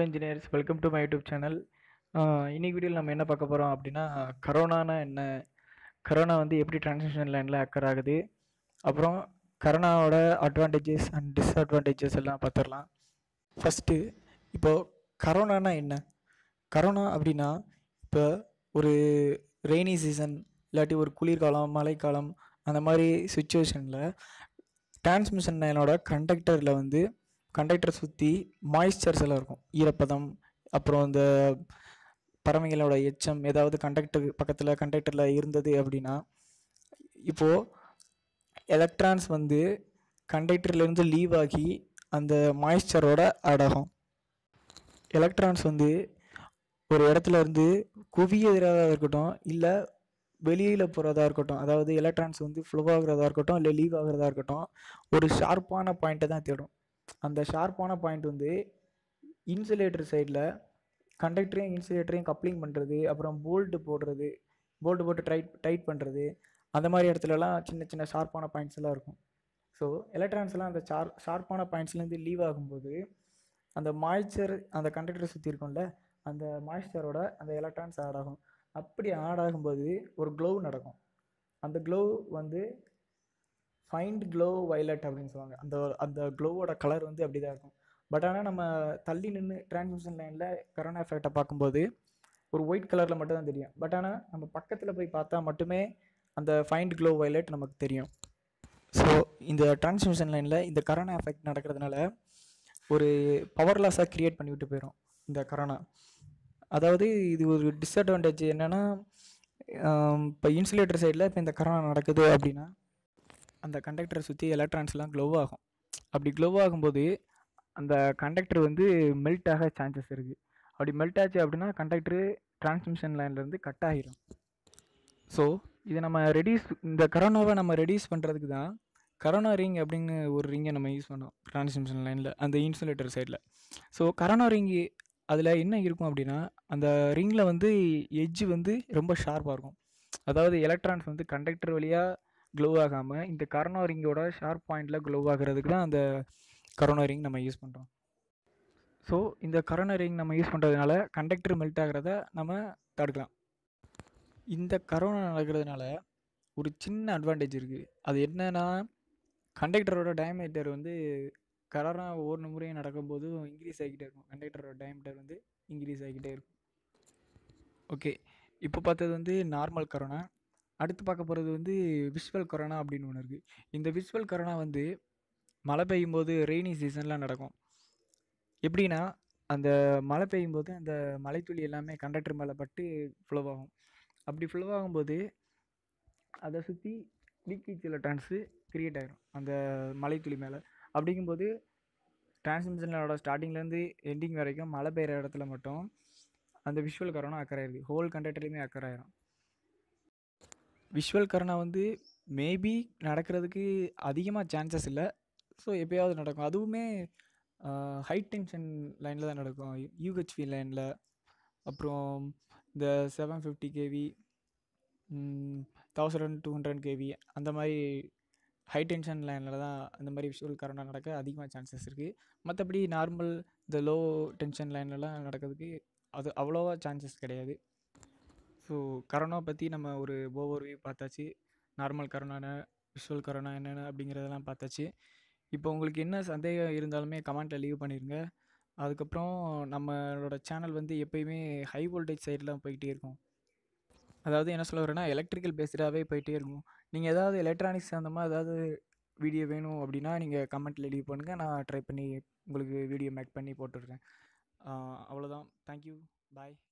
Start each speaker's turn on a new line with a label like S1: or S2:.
S1: engineers welcome to my YouTube channel இன்னைக்கு வீடியோவில் நம்ம என்ன பார்க்க போகிறோம் அப்படின்னா கரோனானா என்ன கரோனா வந்து எப்படி டிரான்ஸ்மிஷன் லைனில் அக்கர் ஆகுது அப்புறம் கரோனாவோட அட்வான்டேஜஸ் அண்ட் டிஸ்அட்வான்டேஜஸ் எல்லாம் பார்த்துடலாம் ஃபஸ்ட்டு இப்போது கரோனானா என்ன கரோனா அப்படின்னா இப்போ ஒரு ரெய்னி சீசன் இல்லாட்டி ஒரு குளிர்காலம் மழைக்காலம் அந்த மாதிரி சுச்சுவேஷனில் டிரான்ஸ்மிஷன் லைனோட கண்டக்டரில் வந்து கண்டக்டரை சுற்றி மாய்ஸ்சர்ஸ் எல்லாம் இருக்கும் ஈரப்பதம் அப்புறம் இந்த பறவைகளோட எச்சம் ஏதாவது கண்டக்டர் பக்கத்தில் கண்டக்டரில் இருந்தது அப்படின்னா இப்போது எலக்ட்ரான்ஸ் வந்து கண்டக்டர்லேருந்து லீவ் ஆகி அந்த மாய்ஸ்சரோட ஆட் ஆகும் எலக்ட்ரான்ஸ் வந்து ஒரு இடத்துல இருந்து குவியறதா இருக்கட்டும் இல்லை வெளியில் போகிறதா இருக்கட்டும் அதாவது எலக்ட்ரான்ஸ் வந்து ஃப்ளோ ஆகுறதா இருக்கட்டும் இல்லை லீவ் ஆகுறதா இருக்கட்டும் ஒரு ஷார்ப்பான பாயிண்ட்டை தான் தேடும் அந்த ஷார்ப்பான பாயிண்ட் வந்து இன்சுலேட்டர் சைடில் கண்டக்டரையும் இன்சுலேட்டரையும் கப்ளிங் பண்ணுறது அப்புறம் போல்ட்டு போடுறது போல்ட்டு போட்டு டைட் டைட் பண்ணுறது அந்த மாதிரி இடத்துலலாம் சின்ன சின்ன ஷார்ப்பான பாயிண்ட்ஸ் எல்லாம் இருக்கும் ஸோ எலக்ட்ரான்ஸ் எல்லாம் அந்த ஷார் ஷார்ப்பான பாயிண்ட்ஸ்லேருந்து லீவ் ஆகும்போது அந்த மாய்ச்சர் அந்த கண்டக்டரை சுற்றி இருக்கும்ல அந்த மாய்ஸ்சரோட அந்த எலக்ட்ரான்ஸ் ஆட் ஆகும் அப்படி ஆட் ஆகும்போது ஒரு க்ளோவ் நடக்கும் அந்த க்ளோவ் வந்து ஃபைண்ட் க்ளோ வயலட் அப்படின்னு சொல்லுவாங்க அந்த அந்த க்ளோவோட கலர் வந்து அப்படி தான் இருக்கும் பட் ஆனால் நம்ம தள்ளி நின்று டிரான்ஸ்மிஷன் லைனில் கரோனா எஃபெக்டை பார்க்கும்போது ஒரு ஒயிட் கலரில் மட்டும் தான் தெரியும் பட் ஆனால் நம்ம பக்கத்தில் போய் பார்த்தா மட்டுமே அந்த ஃபைண்ட் க்ளோ வயலட் நமக்கு தெரியும் ஸோ இந்த டிரான்ஸ்மிஷன் லைனில் இந்த கரோனா எஃபெக்ட் நடக்கிறதுனால ஒரு பவர் லாஸாக க்ரியேட் பண்ணி விட்டு போயிடும் இந்த கரோனா அதாவது இது ஒரு டிஸ்அட்வான்டேஜ் என்னென்னா இப்போ இன்சுலேட்டர் சைடில் இப்போ இந்த கரோனா நடக்குது அப்படின்னா அந்த கண்டக்டரை சுற்றி எலக்ட்ரான்ஸ்லாம் க்ளோவ் ஆகும் அப்படி க்ளோவ் ஆகும்போது அந்த கண்டக்டர் வந்து மெல்ட் ஆக சான்சஸ் இருக்குது அப்படி மெல்ட் ஆச்சு அப்படின்னா கண்டக்டரு டிரான்ஸ்மிஷன் லைன்லேருந்து கட் ஆகிரும் ஸோ இதை நம்ம ரெடியூஸ் இந்த கரோனாவை நம்ம ரெடியூஸ் பண்ணுறதுக்கு தான் கரோனா ரிங் அப்படின்னு ஒரு ரிங்கை நம்ம யூஸ் பண்ணோம் டிரான்ஸ்மிஷன் லைனில் அந்த இன்சுலேட்டர் சைடில் ஸோ கரோனா ரிங்கு அதில் என்ன இருக்கும் அப்படின்னா அந்த ரிங்கில் வந்து எட்ஜு வந்து ரொம்ப ஷார்ப்பாக இருக்கும் அதாவது எலக்ட்ரான்ஸ் வந்து கண்டக்டர் வழியாக க்ளோ ஆகாமல் இந்த கரோனா ரிங்கோட ஷார்ப் பாயிண்டில் க்ளோ ஆகிறதுக்கு தான் அந்த கரோனா ரிங் நம்ம யூஸ் பண்ணுறோம் ஸோ இந்த கரோனா ரிங் நம்ம யூஸ் பண்ணுறதுனால கண்டக்டர் மெல்ட் ஆகிறத நம்ம தடுக்கலாம் இந்த கரோனா நடக்கிறதுனால ஒரு சின்ன அட்வான்டேஜ் இருக்குது அது என்னன்னா கண்டக்டரோட டயமீட்டர் வந்து கரோனா ஒவ்வொரு முறையும் நடக்கும்போது இன்க்ரீஸ் ஆகிக்கிட்டே இருக்கும் கண்டக்டரோட டயமீட்டர் வந்து இன்க்ரீஸ் ஆகிக்கிட்டே இருக்கும் ஓகே இப்போ பார்த்தது வந்து நார்மல் கரோனா அடுத்து பார்க்க போகிறது வந்து விஷுவல் கொரோனா அப்படின்னு ஒன்று இருக்குது இந்த விஷுவல் கொரோனா வந்து மழை பெய்யும் போது ரெய்னி சீசன்லாம் நடக்கும் எப்படின்னா அந்த மழை பெய்யும் போது அந்த மழைத்துளி எல்லாமே கண்டக்டர் மேலே பட்டு ஃப்ளோ ஆகும் அப்படி ஃப்ளோ ஆகும்போது அதை சுற்றி லீக்கேஜ் எலக்ட்ரான்ஸு க்ரியேட் ஆகிரும் அந்த மழைத்துளி மேலே அப்படிங்கும்போது டிரான்ஸ்மிஷனோட ஸ்டார்டிங்லேருந்து எண்டிங் வரைக்கும் மழை பெய்கிற இடத்துல மட்டும் அந்த விஷுவல் கரோனா அக்கறாயிருது ஹோல் கண்டக்டர்லேயுமே அக்கறாயிரும் விஷுவல் கரோனா வந்து மேபி நடக்கிறதுக்கு அதிகமாக சான்சஸ் இல்லை ஸோ எப்போயாவது நடக்கும் அதுவுமே ஹை டென்ஷன் லைனில் தான் நடக்கும் யூஹெச்வி லைனில் அப்புறம் இந்த seven fifty KV thousand two hundred KV அந்த மாதிரி ஹை டென்ஷன் லைனில் தான் அந்த மாதிரி விஷுவல் கரோனா நடக்க அதிகமாக சான்சஸ் இருக்குது மற்றபடி நார்மல் இந்த லோ டென்ஷன் லைன்லலாம் நடக்கிறதுக்கு அது அவ்வளோவா சான்சஸ் கிடையாது ஸோ கரோனா பற்றி நம்ம ஒரு ஓவர் வியூ பார்த்தாச்சு நார்மல் கரோனா விஷுவல் கரோனா என்னென்ன அப்படிங்கிறதெல்லாம் பார்த்தாச்சு இப்போ உங்களுக்கு என்ன சந்தேகம் இருந்தாலுமே கமெண்ட்டில் லீவ் பண்ணிடுங்க அதுக்கப்புறம் நம்மளோட சேனல் வந்து எப்பயுமே ஹை வோல்டேஜ் சைடில் போய்கிட்டே இருக்கும் அதாவது என்ன சொல்ல வரேன்னா எலக்ட்ரிக்கல் பேஸ்டாகவே போயிட்டே இருக்கும் நீங்கள் ஏதாவது எலக்ட்ரானிக்ஸ் அந்த மாதிரி ஏதாவது வீடியோ வேணும் அப்படின்னா நீங்கள் கமெண்ட்டில் லீவ் பண்ணுங்கள் நான் ட்ரை பண்ணி உங்களுக்கு வீடியோ மேக் பண்ணி போட்டுடுறேன் அவ்வளோதான் தேங்க்யூ பாய்